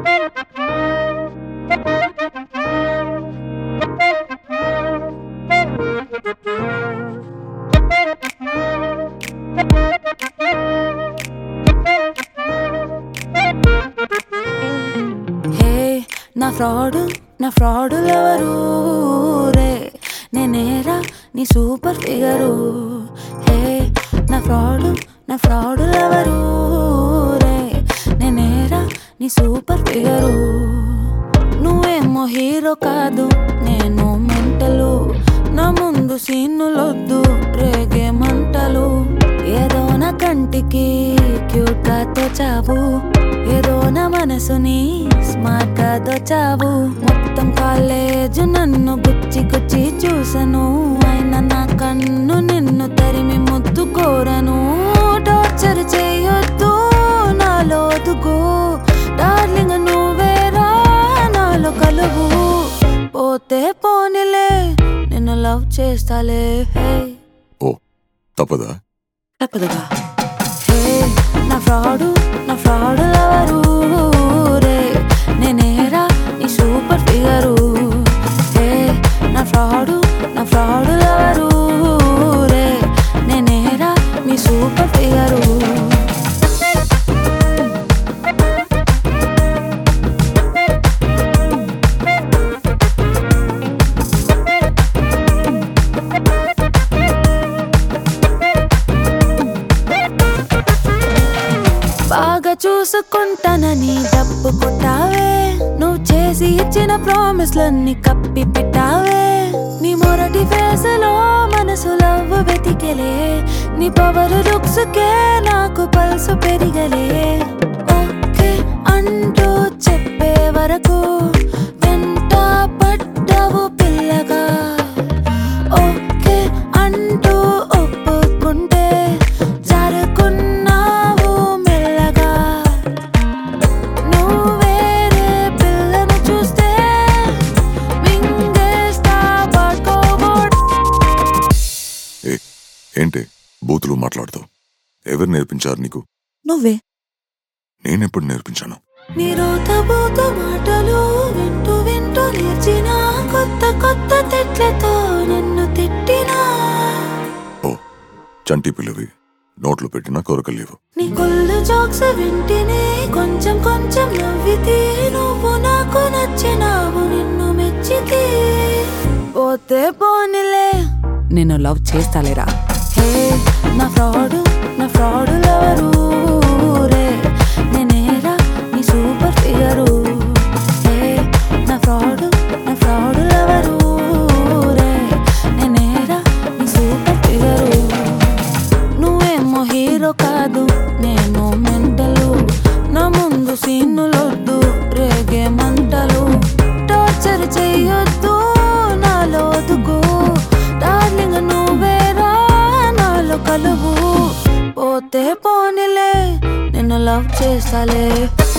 హే నా ఫ్రాడ్ నా ఫ్రాడ్ ఎవరు రే నేనేరా నీ సూపర్ ఫిగరు హే నా ఫ్రాడ్ నా ఫ్రాడ్ ఎవరు రే నేనేరా నీ సూపర్ ఫిగరు నువ్వేమో హీరో కాదు నేను మెంటలు నా ముందు సీన్నులొద్దు రేగే మంటలు ఏదో నా కంటికి క్యూట్ గా తోచావు ఏదో నా మనసుని స్మార్ట్ గా దోచావు మొత్తం కాలేజ్ నన్ను గుచ్చి గుచ్చి చూసను అయినా నా కన్ను నిన్ను తరిమి ముద్దు కోరను టార్చర్ చేయొద్దు నాలో దుగు డార్లింగ్ నువ్వేరా నాలో కలువు పోతే పోనిలే నిన్ను లవ్ చేస్తాలే హే ఓ తప్పదా తప్పదుగా హే నా ఫ్రాడు నా ఫ్రాడు లవరు రే నేనేరా నీ సూపర్ ఫిగరు హే నా ఫ్రాడు నా ఫ్రాడు లవరు రే నేనేరా నీ సూపర్ ఫిగరు బాగా చూసుకుంటానని డబ్బు కొట్టావే నువ్వు చేసి ఇచ్చిన ప్రామిస్లన్నీ కప్పి పెట్టావే నీ మొరటి ఫేసులో మనసు లవ్ వెతికెలే నీ పవర్ లుక్స్ కే నాకు పల్సు పెరిగలే ఓకే అంటూ చెప్పే వరకు వెంట పడ్డావు పిల్లగా ఓకే అంటూ ఒప్పుకుంటే జరుకున్నావు మెల్లగా నువ్వు వేరే పిల్లను చూస్తే మింగేస్తా పట్టుకోబోడ్ ఏ ఏంటి బూతులు మాట్లాడుతావు ఎవరు నేర్పించారు నీకు నువ్వే నేనెప్పుడు నేర్పించాను నిరోధబోత మాటలు వింటూ వింటూ నేర్చిన కొత్త కొత్త తిట్లతో నన్ను తిట్టినా ఓ చంటి పిల్లవి నోట్లు పెట్టినా కొరకలేవు నీ కొల్లు జోక్స్ వింటినే కొంచెం కొంచెం నవ్వితే నువ్వు నాకు నచ్చినావు నిన్ను మెచ్చితే పోతే పోనిలే నిన్ను లవ్ చేస్తాలేరా హే నా ఫ్రాడ్ నా ఫ్రాడ్ లవరు రే నేనేరా నీ సూపర్ ఫిగరు హే నా ఫ్రాడ్ నా ఫ్రాడ్ లవరు రే నేనేరా నీ సూపర్ ఫిగరు నువ్వేమో హీరో కాదు నేను మెంటలు నా ముందు సీన్నులొద్దు రేగే మంటలు టార్చర్ చెయ్యొద్దు నాలో దుగు డార్లింగ్ నువ్వేరా నాలో కలువు పోతే పోనిలే నిన్ను లవ్ చేస్తాలే